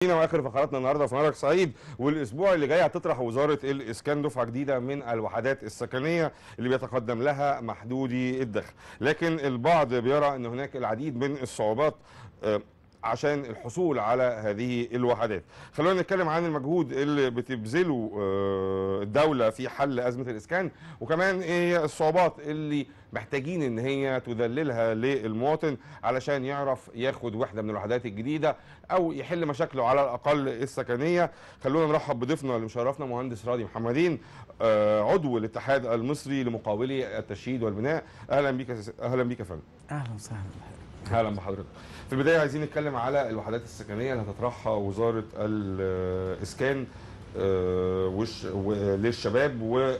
هنا واخر فقراتنا النهارده في نهارك سعيد والاسبوع اللي جاي هتطرح وزاره الاسكان دفعه جديده من الوحدات السكنيه اللي بيتقدم لها محدودي الدخل لكن البعض بيرى ان هناك العديد من الصعوبات آه، عشان الحصول على هذه الوحدات خلونا نتكلم عن المجهود اللي بتبذله آه، الدولة في حل أزمة الإسكان وكمان إيه هي الصعوبات اللي محتاجين إن هي تذللها للمواطن علشان يعرف ياخد وحدة من الوحدات الجديدة أو يحل مشاكله على الأقل السكنية خلونا نرحب بضيفنا اللي مشرفنا مهندس راضي محمدين آه، عضو الاتحاد المصري لمقاولي التشييد والبناء أهلا بيك يا س- أهلا بيك يا فندم اهلا وسهلا اهلا بحضرتك في البدايه عايزين نتكلم على الوحدات السكنيه اللي هتطرحها وزاره الاسكان آه، وش و- للشباب ورايك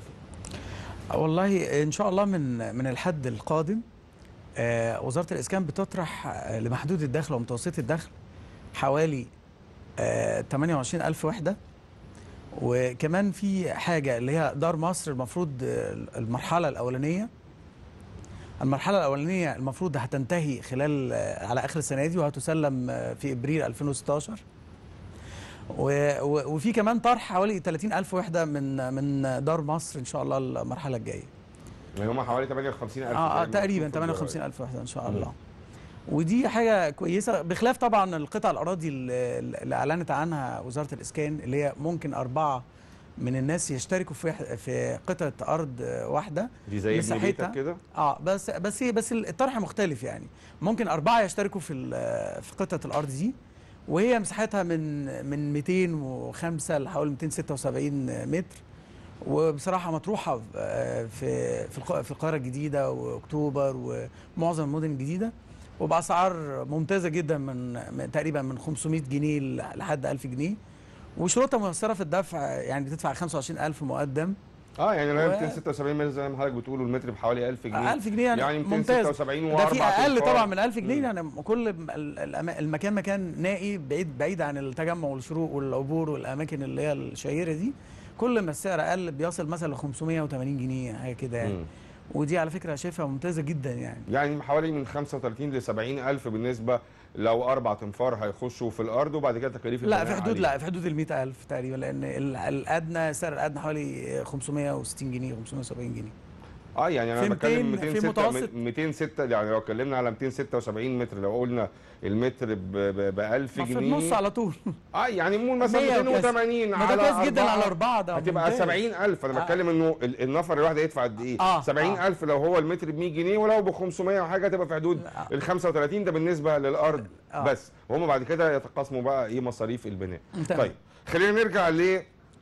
فيه والله ان شاء الله من من الحد القادم آه، وزاره الاسكان بتطرح آه، لمحدود الدخل ومتوسط الدخل حوالي آه، 28000 وحده وكمان في حاجه اللي هي دار مصر المفروض آه، المرحله الاولانيه المرحله الاولانيه المفروض هتنتهي خلال آه، على اخر السنه دي وهتسلم آه، في ابريل 2016 و- و- وفي كمان طرح حوالي 30000 وحده من من دار مصر ان شاء الله المرحله الجايه يعني هم حوالي 58000 اه, آه زي ما تقريبا مكتوب في الجواب. 58000 وحده ان شاء الله ودي حاجه كويسه بخلاف طبعا القطع الاراضي اللي اللي اعلنت عنها وزاره الاسكان اللي هي ممكن اربعه من الناس يشتركوا في في قطعه ارض واحده دي زي ابن مساحتها- بيتك كده اه بس بس هي بس الطرح مختلف يعني ممكن اربعه يشتركوا في ال- في قطعه الارض دي وهي مساحتها من من 205 لحوالي 276 متر وبصراحه مطروحه آه، في في الق- في القاهره الجديده واكتوبر ومعظم المدن الجديده وباسعار ممتازه جدا من من تقريبا من 500 جنيه لحد 1000 جنيه وشروطها ميسره في الدفع يعني بتدفع 25000 مقدم اه يعني لو هي و- 276 متر زي ما حضرتك بتقول المتر بحوالي 1000 جنيه 1000 جنيه يعني, يعني ممتاز 276 ده في واربع اقل أنفار. طبعا من 1000 جنيه مم. يعني كل ال- الأما- المكان مكان نائي بعيد بعيد عن التجمع والشروق والعبور والاماكن اللي هي الشهيره دي كل ما السعر اقل بيصل مثلا ل 580 جنيه حاجه كده يعني مم. ودي على فكره شايفها ممتازه جدا يعني يعني حوالي من 35 ل 70 الف بالنسبه لو اربع تنفار هيخشوا في الارض وبعد كده تكاليف لا البناء في حدود عليها. لا في حدود ال 100000 تقريبا لان ال- الادنى سعر الادنى حوالي 560 جنيه 570 جنيه اه يعني انا في بتكلم 200 في 206 متوسط. 206 يعني لو اتكلمنا على 276 متر لو قلنا المتر ب 1000 ما في جنيه النص على طول اه يعني نقول مثلا 100 وكذا. 280 ما ده على كويس جدا أربعة على اربعه ده هتبقى ممتاز. 70000 انا آه. بتكلم انه ال- النفر الواحد هيدفع قد ايه؟ آه، 70000 لو هو المتر ب 100 جنيه ولو ب 500 وحاجه هتبقى في حدود لا. ال 35 ده بالنسبه للارض آه. بس وهم بعد كده يتقاسموا بقى ايه مصاريف البناء تمام. طيب خلينا نرجع ل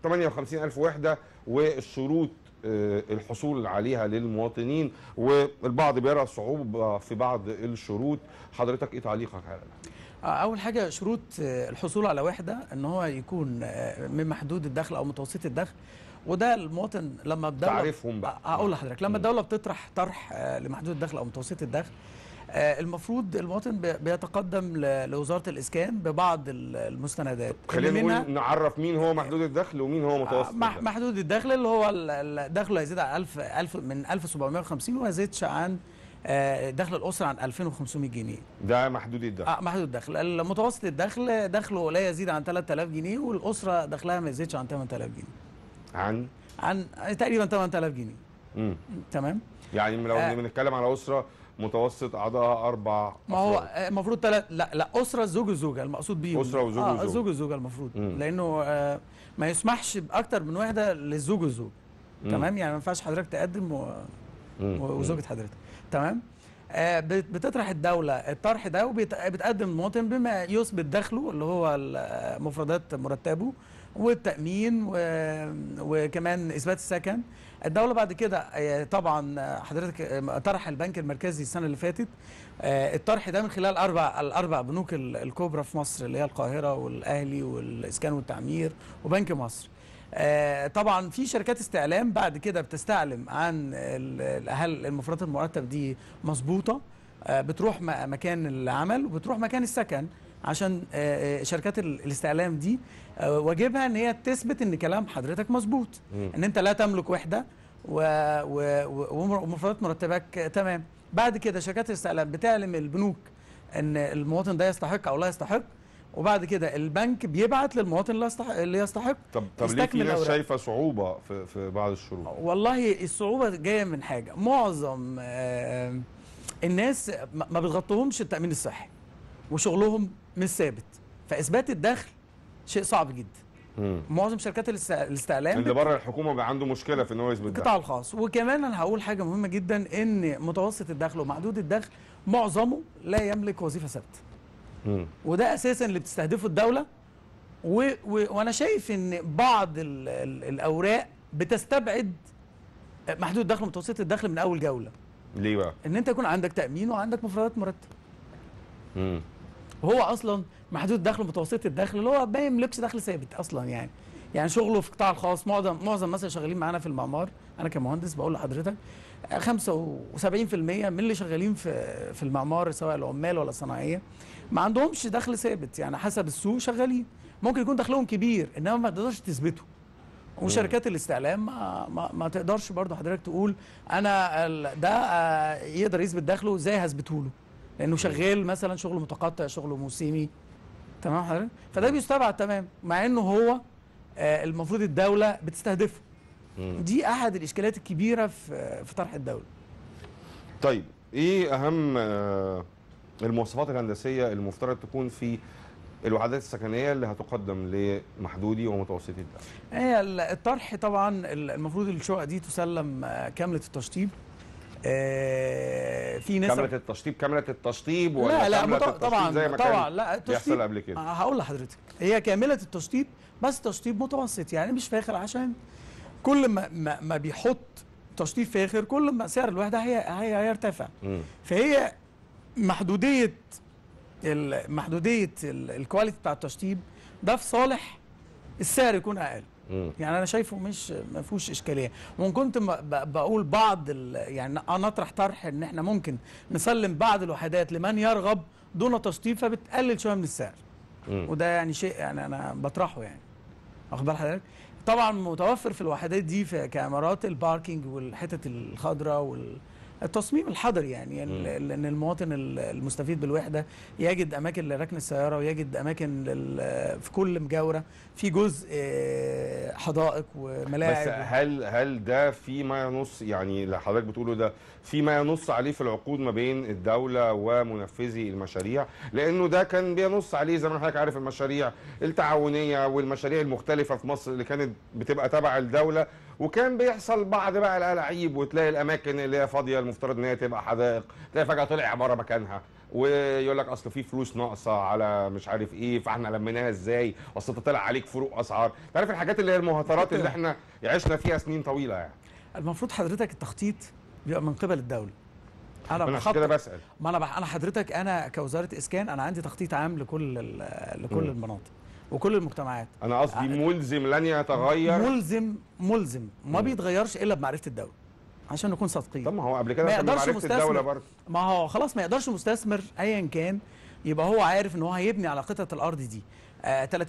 58000 وحده والشروط آه، الحصول عليها للمواطنين والبعض بيرى صعوبه في بعض الشروط حضرتك ايه تعليقك على ده؟ اول حاجه شروط آه، الحصول على وحده ان هو يكون آه، من محدود الدخل او متوسط الدخل وده المواطن لما الدوله تعرفهم بقى. آه، هقول لحضرتك لما مم. الدوله بتطرح طرح آه، لمحدود الدخل او متوسط الدخل آه، المفروض المواطن بي- بيتقدم ل- لوزاره الاسكان ببعض ال- المستندات خلينا اللي منها- نقول نعرف مين هو محدود الدخل ومين هو متوسط آه، مح- الدخل. محدود الدخل اللي هو ال- ال- دخله يزيد عن 1000 1000 من 1750 وما يزيدش عن آه، دخل الاسره عن 2500 جنيه ده محدود الدخل اه محدود الدخل المتوسط الدخل دخله لا يزيد عن 3000 جنيه والاسره دخلها ما يزيدش عن 8000 جنيه عن عن تقريبا 8000 جنيه مم. تمام يعني لو آه. بنتكلم على اسره متوسط اعضائها اربع ما هو أفراد. آه، المفروض ثلاث لا لا اسره الزوج والزوجه المقصود بيهم أسرة وزوج اه وزوجة. الزوج والزوجه المفروض مم. لانه آه ما يسمحش باكتر من وحده للزوج والزوج مم. تمام يعني ما ينفعش حضرتك تقدم و... مم. و- وزوجة حضرتك تمام آه، بت- بتطرح الدولة الطرح ده وبتقدم المواطن بما يثبت دخله اللي هو ال- مفردات مرتبه والتأمين و... وكمان إثبات السكن الدولة بعد كده آه، طبعا آه، حضرتك آه، طرح البنك المركزي السنة اللي فاتت آه، الطرح ده من خلال أربع الأربع بنوك ال- الكبرى في مصر اللي هي القاهرة والأهلي والإسكان والتعمير وبنك مصر آه، طبعا في شركات استعلام بعد كده بتستعلم عن ال- ال- هل المفردات المرتب دي مظبوطه آه، بتروح م- مكان العمل وبتروح مكان السكن عشان آه، آه، شركات ال- الاستعلام دي آه، واجبها ان هي تثبت ان كلام حضرتك مظبوط مم. ان انت لا تملك وحده و- و- و- ومر- ومفردات مرتبك آه، تمام بعد كده شركات الاستعلام بتعلم البنوك ان المواطن ده يستحق او لا يستحق وبعد كده البنك بيبعت للمواطن اللي يستحق اللي يستحق طب طب ليه في يستكمل ناس الأوراق. شايفه صعوبه في في بعض الشروط والله الصعوبة جاية من حاجة معظم آه، الناس ما ما بتغطيهمش التأمين الصحي وشغلهم مش ثابت فإثبات الدخل شيء صعب جدا مم. معظم شركات الاست- الاستعلام اللي بره الحكومه بقى عنده مشكله في ان هو يثبت ده القطاع الخاص وكمان انا هقول حاجة مهمة جدا ان متوسط الدخل ومحدود الدخل معظمه لا يملك وظيفة ثابتة مم. وده اساسا اللي بتستهدفه الدولة و... و... وانا شايف ان بعض ال... ال... الاوراق بتستبعد محدود الدخل ومتوسط الدخل من اول جولة ليه بقى ان انت يكون عندك تامين وعندك مفردات مرتب مم. وهو اصلا محدود الدخل ومتوسط الدخل اللي هو ما يملكش دخل ثابت اصلا يعني يعني شغله في القطاع الخاص معظم معظم الناس اللي شغالين معانا في المعمار انا كمهندس بقول لحضرتك 75% من اللي شغالين في في المعمار سواء العمال ولا الصناعيه ما عندهمش دخل ثابت يعني حسب السوق شغالين ممكن يكون دخلهم كبير انما ما تقدرش تثبته وشركات الاستعلام ما, ما, ما تقدرش برضه حضرتك تقول انا ال- ده آه، يقدر يثبت دخله ازاي هثبته له لانه شغال مثلا شغل متقطع شغل موسمي تمام حضرتك فده بيستبعد تمام مع انه هو آه، المفروض الدوله بتستهدفه مم. دي احد الاشكالات الكبيره في في طرح الدوله طيب ايه اهم آه، المواصفات الهندسيه المفترض تكون في الوحدات السكنيه اللي هتقدم لمحدودي ومتوسطي الدخل هي ال- الطرح طبعا ال- المفروض الشقق دي تسلم آه، كامله التشطيب آه، في نسب كامله التشطيب كامله التشطيب ولا لا لا كاملة مط- التشطيب طبعا زي ما طبعا كان لا بيحصل التشطيب قبل كده هقول لحضرتك هي كامله التشطيب بس تشطيب متوسط يعني مش فاخر عشان كل ما ما, ما بيحط تشطيب فاخر كل ما سعر الوحده هي هي هيرتفع مم. فهي محدوديه ال- محدوديه ال- الكواليتي بتاع التشطيب ده في صالح السعر يكون اقل مم. يعني انا شايفه مش ما فيهوش اشكاليه وان كنت م- ب- بقول بعض ال- يعني انا اطرح طرح ان احنا ممكن نسلم بعض الوحدات لمن يرغب دون تشطيب فبتقلل شويه من السعر مم. وده يعني شيء يعني انا بطرحه يعني واخد بال حضرتك طبعا متوفر في الوحدات دي في كاميرات الباركينج والحتت الخضراء وال التصميم الحضري يعني, يعني مم. لان المواطن ال- المستفيد بالوحده يجد اماكن لركن السياره ويجد اماكن لل- في كل مجاوره في جزء آه، حدائق وملاعب بس هل هل ده في ما ينص يعني اللي حضرتك بتقوله ده في ما ينص عليه في العقود ما بين الدوله ومنفذي المشاريع لانه ده كان بينص عليه زي ما حضرتك عارف المشاريع التعاونيه والمشاريع المختلفه في مصر اللي كانت بتبقى تبع الدوله وكان بيحصل بعض بقى الألاعيب وتلاقي الاماكن اللي هي فاضيه المفترض ان هي تبقى حدائق تلاقي فجاه طلع عماره مكانها ويقول لك اصل في فلوس ناقصه على مش عارف ايه فاحنا لميناها ازاي اصل انت طلع عليك فروق اسعار انت عارف الحاجات اللي هي المهاترات اللي احنا عشنا فيها سنين طويله يعني المفروض حضرتك التخطيط بيبقى من قبل الدوله انا انا عشان كده بخطط بسال ما انا بح... انا حضرتك انا كوزاره اسكان انا عندي تخطيط عام لكل ال- لكل مم. المناطق وكل المجتمعات انا قصدي ملزم لن يتغير ملزم ملزم ما مم. بيتغيرش الا بمعرفه الدوله عشان نكون صادقين طب ما هو قبل ما كده كان يقدرش معرفه مستثمر. الدوله برضه ما هو خلاص ما يقدرش مستثمر ايا كان يبقى هو عارف ان هو هيبني على قطعه الارض دي آه 30%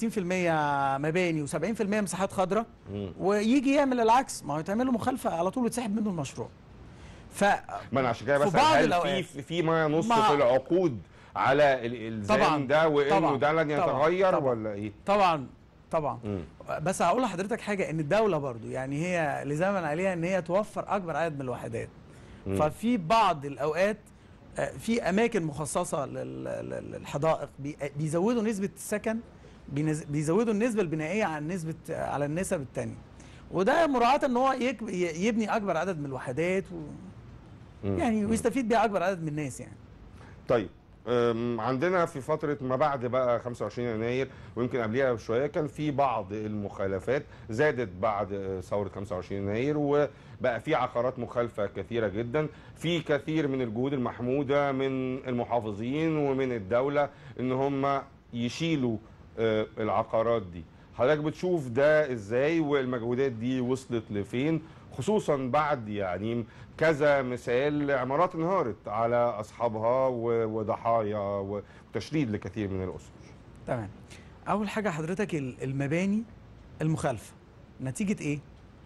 مباني و70% مساحات خضراء مم. ويجي يعمل العكس ما هو يتعمل له مخالفه على طول ويتسحب منه المشروع ف ما انا عشان كده في بسال بعض هل الأوقات. في في ما ينص مع- في العقود على الالزام طبعاً، ده وانه طبعاً، ده لن طبعاً، يتغير طبعاً. ولا ايه؟ طبعا طبعا مم. بس هقول لحضرتك حاجه ان الدوله برضو يعني هي لزاما عليها ان هي توفر اكبر عدد من الوحدات مم. ففي بعض الاوقات آه، في اماكن مخصصه لل- لل- للحدائق بي- بيزودوا نسبه السكن بينز- بيزودوا النسبه البنائيه عن نسبه على النسب الثانيه وده مراعاه ان هو يك- ي- يبني اكبر عدد من الوحدات و مم. يعني مم. ويستفيد بيها اكبر عدد من الناس يعني طيب أم، عندنا في فترة ما بعد بقى 25 يناير ويمكن قبليها بشوية كان في بعض المخالفات زادت بعد آه، ثورة 25 يناير وبقى في عقارات مخالفة كثيرة جدا في كثير من الجهود المحمودة من المحافظين ومن الدولة ان هم يشيلوا آه، العقارات دي حضرتك بتشوف ده ازاي والمجهودات دي وصلت لفين خصوصا بعد يعني كذا مثال عمارات انهارت على اصحابها و- وضحايا وتشريد لكثير من الاسر تمام اول حاجه حضرتك ال- المباني المخالفه نتيجه ايه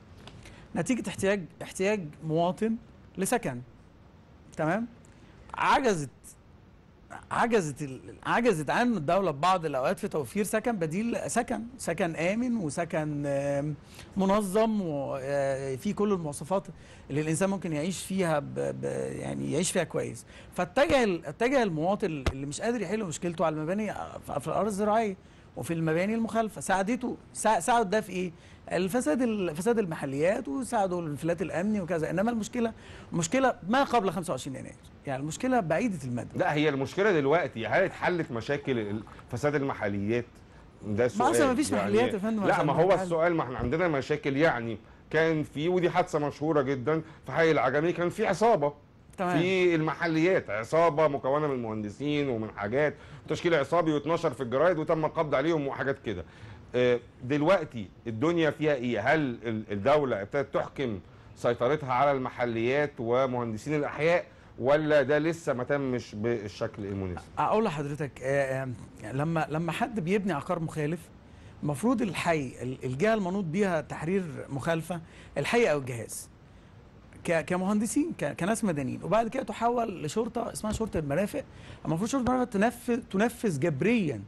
نتيجه احتياج احتياج مواطن لسكن تمام عجزت عجزت ال- عجزت عن الدوله ببعض الاوقات في توفير سكن بديل سكن سكن امن وسكن آم، منظم وفي كل المواصفات اللي الانسان ممكن يعيش فيها ب ب يعني يعيش فيها كويس فاتجه ال- اتجه المواطن اللي مش قادر يحل مشكلته على المباني في في الارض الزراعيه وفي المباني المخالفه ساعدته سا- ساعد ده في ايه الفساد ال- فساد المحليات وساعدوا الانفلات الامني وكذا انما المشكله مشكله ما قبل 25 يناير يعني المشكله بعيده المدى لا هي المشكله دلوقتي هل اتحلت مشاكل ال- فساد المحليات ده سؤال أصلاً مفيش يعني محليات يا فندم لا عشان ما هو نتحل. السؤال ما احنا عندنا مشاكل يعني كان في ودي حادثه مشهوره جدا في حي العجمي كان في عصابه تمام في المحليات عصابه مكونه من مهندسين ومن حاجات تشكيل عصابي و12 في الجرايد وتم القبض عليهم وحاجات كده آه، دلوقتي الدنيا فيها ايه هل ال- الدوله ابتدت تحكم سيطرتها على المحليات ومهندسين الاحياء ولا ده لسه ما تمش بالشكل المناسب اقول لحضرتك آه، آه، لما لما حد بيبني عقار مخالف المفروض الحي ال- الجهه المنوط بيها تحرير مخالفه الحي او الجهاز ك- كمهندسين ك- كناس مدنيين وبعد كده تحول لشرطه اسمها شرطه المرافق المفروض شرطه المرافق تنفذ تنفذ جبريا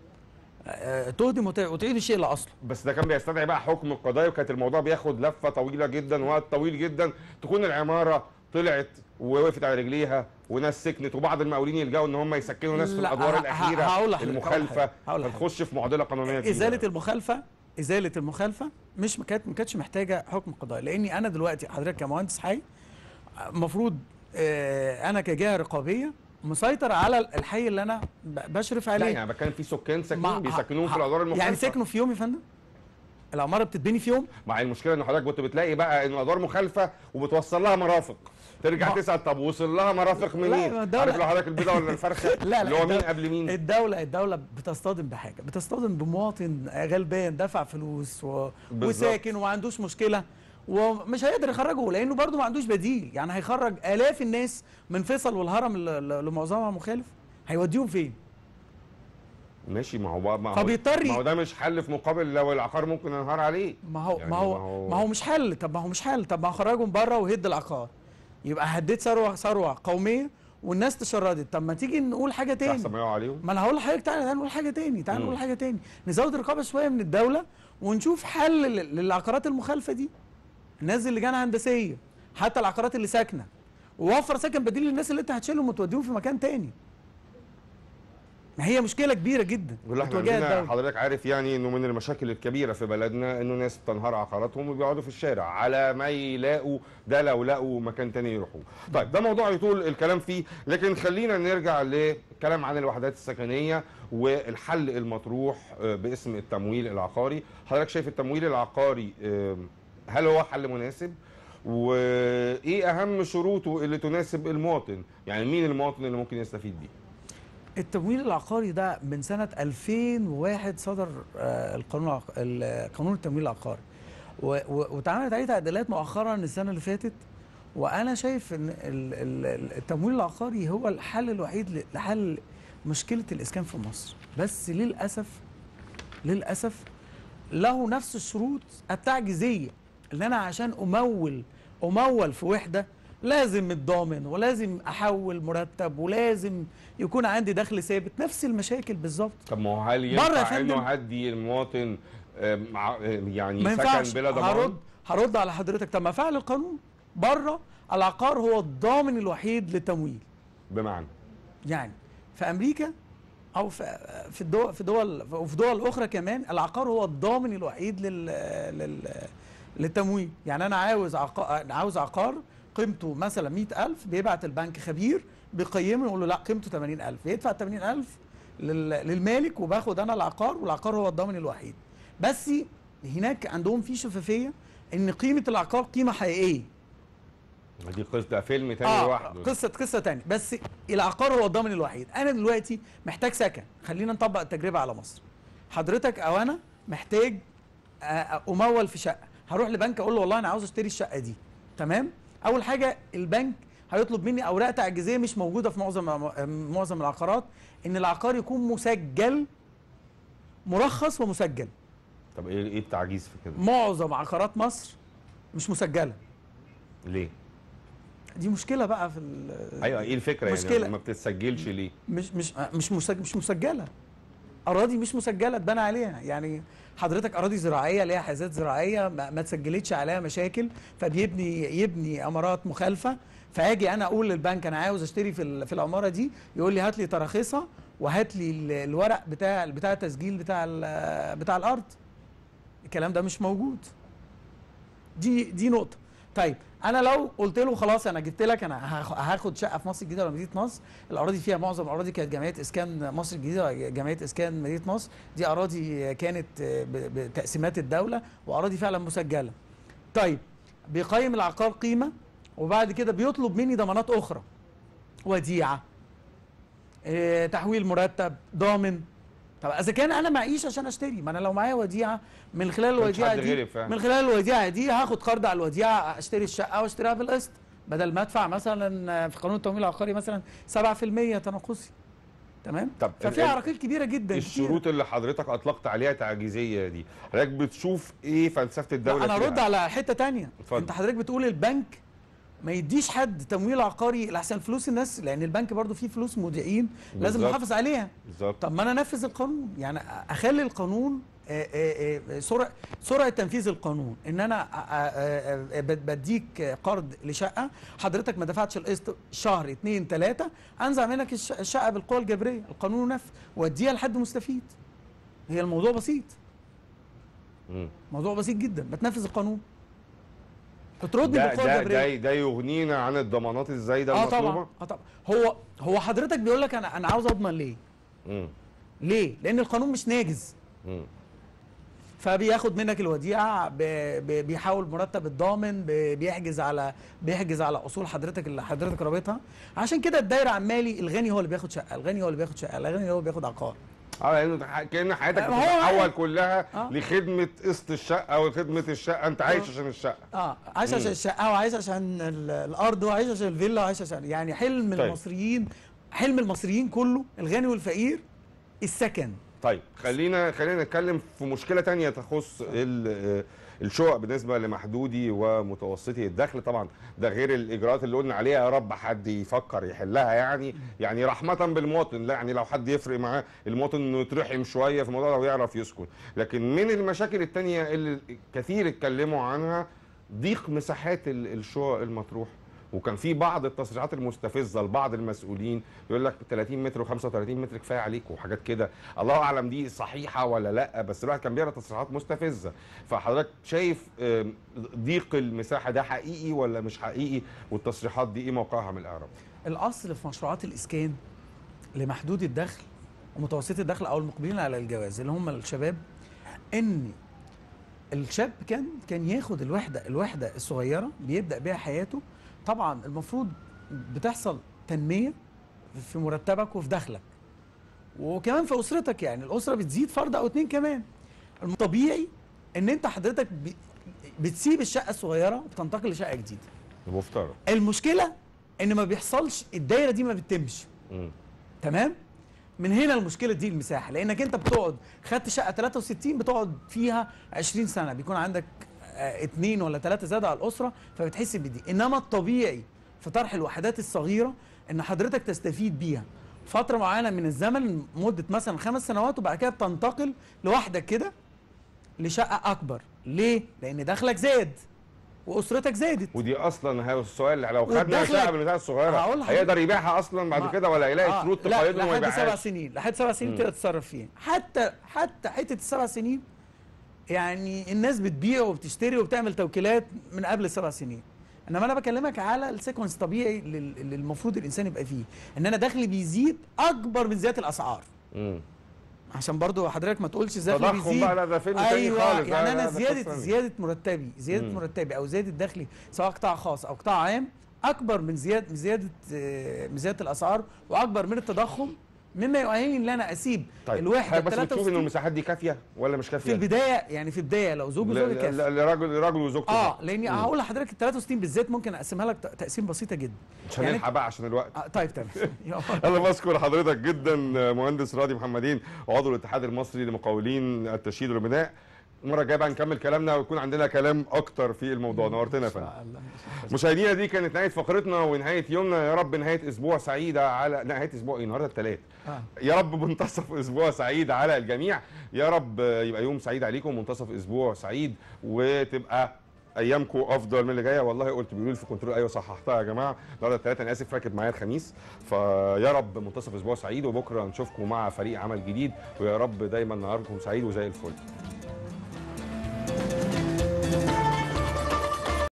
آه، تهدم وت- وتعيد الشيء لاصله بس ده كان بيستدعي بقى حكم القضائي وكانت الموضوع بياخد لفه طويله جدا وقت طويل جدا تكون العماره طلعت ووقفت على رجليها وناس سكنت وبعض المقاولين يلجأوا ان هم يسكنوا ناس في لا، الادوار ه- ه- الاخيره هقول لحضرتك- المخالفه هقول لحضرتك. فتخش في معضله قانونيه جديدة. ازاله المخالفه ازاله المخالفه مش ما كانت ما كانتش محتاجه حكم قضائي لاني انا دلوقتي حضرتك كمهندس حي المفروض آه، انا كجهه رقابيه مسيطر على الحي اللي انا ب- بشرف لا عليه يعني كان في سكان ما- ساكنين بيسكنوهم في ه- الادوار المخالفه يعني سكنوا في يوم يا فندم العماره بتتبني في يوم مع المشكله ان حضرتك كنت بتلاقي بقى ان الادوار مخالفه وبتوصل لها مرافق ترجع ما- تسال طب وصل لها مرافق ما منين؟ الدولة- عارف لو حضرتك البيضه ولا الفرخه؟ لا، لا، اللي هو مين الدولة- قبل مين؟ الدولة الدولة بتصطدم بحاجة بتصطدم بمواطن غلبان دفع فلوس و... بالظبط. وساكن وما عندوش مشكلة ومش هيقدر يخرجه لأنه برضه ما عندوش بديل يعني هيخرج آلاف الناس من فيصل والهرم اللي اللي معظمها مخالف هيوديهم فين؟ ماشي ما هو بقى ما هو فبيضطر ي- ما هو ده مش حل في مقابل لو العقار ممكن ينهار عليه ما هو يعني ما هو ما هو- ما هو مش حل طب ما هو مش حل طب ما هخرجهم بره وهد العقار يبقى هديت ثروة ثروة قومية والناس تشردت طب ما تيجي نقول حاجة تاني احسن ما يقعوا عليهم ما انا هقول لحضرتك تعالى تعالى نقول حاجه تاني تعالى مم. نقول حاجه تاني نزود الرقابه شويه من الدوله ونشوف حل لل- للعقارات المخالفه دي ننزل لجان هندسيه حتى العقارات اللي ساكنه ووفر سكن بديل للناس اللي انت هتشيلهم وتوديهم في مكان تاني ما هي مشكله كبيره جدا والله احنا بتواجهها عندنا الدوله حضرتك عارف يعني انه من المشاكل الكبيره في بلدنا انه ناس بتنهار عقاراتهم وبيقعدوا في الشارع على ما يلاقوا ده لو لقوا مكان تاني يروحوا. طيب ده موضوع يطول الكلام فيه لكن خلينا نرجع لكلام عن الوحدات السكنيه والحل المطروح آه، باسم التمويل العقاري. حضرتك شايف التمويل العقاري آه، هل هو حل مناسب؟ وايه اهم شروطه اللي تناسب المواطن؟ يعني مين المواطن اللي ممكن يستفيد بيه؟ التمويل العقاري ده من سنه 2001 صدر آه، القانون العق- ال- قانون التمويل العقاري و- و- واتعملت عليه تعديلات مؤخرا السنه اللي فاتت وانا شايف ان ال- ال- ال- التمويل العقاري هو الحل الوحيد ل- لحل مشكله الاسكان في مصر بس للاسف للاسف له نفس الشروط التعجيزيه ان انا عشان امول امول في وحده لازم الضامن ولازم احول مرتب ولازم يكون عندي دخل ثابت نفس المشاكل بالظبط طب ما هو هل بره يا ينفع فندم. انه هدي المواطن آه، مع- آه، يعني ما ينفعش سكن بلا ضمان هرد هرد على حضرتك طب ما فعل القانون بره العقار هو الضامن الوحيد للتمويل بمعنى يعني في امريكا او في في الدول في دول وفي دول اخرى كمان العقار هو الضامن الوحيد لل, لل للتمويل يعني انا عاوز عقار عاوز عقار قيمته مثلا 100000 بيبعت البنك خبير بيقيمه يقول له لا قيمته 80000 يدفع 80000 لل- للمالك وباخد انا العقار والعقار هو الضامن الوحيد بس هناك عندهم في شفافيه ان قيمه العقار قيمه حقيقيه دي قصه ده فيلم تاني لوحده قصه قصه تانية بس العقار هو الضامن الوحيد انا دلوقتي محتاج سكن خلينا نطبق التجربه على مصر حضرتك او انا محتاج آه، امول في شقه هروح لبنك اقول له والله انا عاوز اشتري الشقه دي تمام اول حاجه البنك هيطلب مني اوراق تعجيزيه مش موجوده في معظم معظم العقارات ان العقار يكون مسجل مرخص ومسجل طب ايه ايه التعجيز في كده؟ معظم عقارات مصر مش مسجله ليه؟ دي مشكله بقى في ال- ايوه ايه الفكره يعني مشكلة. ما بتتسجلش ليه مش مش مش مسج مش مسجله اراضي مش مسجله اتبنى عليها يعني حضرتك اراضي زراعيه ليها حيازات زراعيه ما, ما تسجلتش عليها مشاكل فبيبني يبني امارات مخالفه فاجي انا اقول للبنك انا عاوز اشتري في ال- في العماره دي يقول لي هات لي تراخيصها وهات لي ال- الورق بتاع بتاع التسجيل بتاع ال- بتاع الارض الكلام ده مش موجود دي دي نقطه طيب انا لو قلت له خلاص انا جبت لك انا هاخ- هاخد شقه في مصر الجديده ولا مدينه نصر الاراضي فيها معظم الاراضي كانت جمعيه اسكان مصر الجديده جمعيه اسكان مدينه نصر دي اراضي كانت ب- بتقسيمات الدوله واراضي فعلا مسجله طيب بيقيم العقار قيمه وبعد كده بيطلب مني ضمانات اخرى وديعه إيه، تحويل مرتب ضامن طب اذا كان انا معيش عشان اشتري ما انا لو معايا وديعه من خلال كانش الوديعه حد دي غلب فعلا. من خلال الوديعه دي هاخد قرض على الوديعه اشتري الشقه واشتريها بالقسط بدل ما ادفع مثلا في قانون التمويل العقاري مثلا 7% تناقصي تمام طب ففي ال- عراقيل كبيره جدا كتير. الشروط اللي حضرتك اطلقت عليها تعجيزيه دي حضرتك بتشوف ايه فلسفه الدوله لا انا فيها؟ ارد على حته تانية اتفضل. انت حضرتك بتقول البنك ما يديش حد تمويل عقاري لحسن فلوس الناس لان البنك برضو فيه فلوس مودعين لازم بالظبط. نحافظ عليها بالظبط طب ما انا انفذ القانون يعني اخلي القانون آه، آه، آه، سرعه سرعه تنفيذ القانون ان انا آه، آه، آه، بد- بديك قرض لشقه حضرتك ما دفعتش القسط شهر اتنين تلاته انزع منك الش- الشقه بالقوه الجبريه القانون نفذ واديها لحد مستفيد هي الموضوع بسيط مم. موضوع بسيط جدا بتنفذ القانون بتردني ده بالقوه ده الجبريه ده, ده يغنينا عن الضمانات الزايده اه المطلوبه طبعا اه طبعا هو هو حضرتك بيقول لك انا انا عاوز اضمن ليه مم. ليه لان القانون مش ناجز مم. فبياخد منك الوديعه ب- ب- بيحاول مرتب الضامن ب- بيحجز على بيحجز على اصول حضرتك اللي حضرتك رابطها عشان كده الدايره عمالي الغني هو اللي بياخد شقه الغني هو اللي بياخد شقه الغني هو اللي بياخد عقار اه لانه ده ح- كان حياتك ما هو بتتحول عارف. كلها آه. لخدمه قسط الشقه وخدمه الشقه انت عايش عشان الشقه اه عايش عشان مم. الشقه وعايش عشان ال- الارض وعايش عشان الفيلا وعايش عشان يعني حلم طيب. المصريين حلم المصريين كله الغني والفقير السكن طيب خلينا خلينا نتكلم في مشكله تانية تخص ال- آه، الشقق بالنسبه لمحدودي ومتوسطي الدخل طبعا ده غير الاجراءات اللي قلنا عليها يا رب حد يفكر يحلها يعني يعني رحمه بالمواطن لا يعني لو حد يفرق معاه المواطن انه يترحم شويه في الموضوع ده ويعرف يسكن لكن من المشاكل التانية اللي كثير اتكلموا عنها ضيق مساحات ال- الشقق المطروح وكان في بعض التصريحات المستفزه لبعض المسؤولين يقول لك 30 متر و35 متر كفايه عليك وحاجات كده الله اعلم دي صحيحه ولا لا بس الواحد كان بيقرا تصريحات مستفزه فحضرتك شايف آم، ضيق المساحه ده حقيقي ولا مش حقيقي والتصريحات دي ايه موقعها من الاعراب الاصل في مشروعات الاسكان لمحدود الدخل ومتوسط الدخل او المقبلين على الجواز اللي هم الشباب ان الشاب كان كان ياخد الوحده الوحده الصغيره بيبدا بيها حياته طبعا المفروض بتحصل تنميه في مرتبك وفي دخلك وكمان في اسرتك يعني الاسره بتزيد فرد او اتنين كمان الطبيعي ان انت حضرتك ب- بتسيب الشقه الصغيره وبتنتقل لشقه جديده المفترض المشكله ان ما بيحصلش الدايره دي ما بتتمش مم. تمام من هنا المشكله دي المساحه لانك انت بتقعد خدت شقه 63 بتقعد فيها 20 سنه بيكون عندك آه، اتنين ولا ثلاثه زاد على الاسره فبتحس بدي انما الطبيعي في طرح الوحدات الصغيره ان حضرتك تستفيد بيها فتره معينه من الزمن مده مثلا خمس سنوات وبعد كده بتنتقل لوحدك كده لشقه اكبر ليه لان دخلك زاد واسرتك زادت ودي اصلا هو السؤال لو خدنا والدخل- شقه من البتاع الصغيره هقول لحضرتك- هيقدر يبيعها اصلا بعد ما- كده ولا يلاقي آه، شروط لا تقيده وما لحد سبع يبيعهاش سنين لحد سبع سنين مم. تقدر تتصرف فيها حتى حتى حته السبع سنين يعني الناس بتبيع وبتشتري وبتعمل توكيلات من قبل السبع سنين انما انا بكلمك على السيكونس طبيعي لل- اللي المفروض الانسان يبقى فيه ان انا دخلي بيزيد اكبر من زياده الاسعار مم. عشان برضو حضرتك ما تقولش دخلي تضخم بيزيد بقى لا ده فيلم تاني ايوه خالص يعني ده- انا ده- ده زياده قصة زياده مرتبي زياده مم. مرتبي او زياده دخلي سواء قطاع خاص او قطاع عام اكبر من زياده من زياده آه، من زياده الاسعار واكبر من التضخم مما يؤهلني ان انا اسيب طيب الوحده حضرتك بس بتشوف ان 63 المساحات دي كافيه ولا مش في كافيه؟ البدايه يعني في البدايه لو زوج وزوجه ل- كافي ل- لراجل لراجل وزوجته اه فقط. لاني مم. هقول لحضرتك ال 63 بالذات ممكن اقسمها لك ت- تقسيم بسيطه جدا مش يعني هنلحق بقى عشان الوقت آه طيب تمام يلا. انا بشكر حضرتك جدا مهندس راضي محمدين عضو الاتحاد المصري لمقاولين التشييد والبناء المره الجايه بقى نكمل كلامنا ويكون عندنا كلام اكتر في الموضوع نورتنا يا إن فندم شاء الله. مشاهدينا دي كانت نهايه فقرتنا ونهايه يومنا يا رب نهايه اسبوع سعيده على نهايه اسبوع ايه النهارده الثلاث آه. يا رب منتصف اسبوع سعيد على الجميع يا رب يبقى يوم سعيد عليكم منتصف اسبوع سعيد وتبقى ايامكم افضل من اللي جايه والله قلت بيقولوا لي في كنترول ايوه صححتها يا جماعه النهارده الثلاثه انا اسف راكب معايا الخميس فيا رب منتصف اسبوع سعيد وبكره نشوفكم مع فريق عمل جديد ويا رب دايما نهاركم سعيد وزي الفل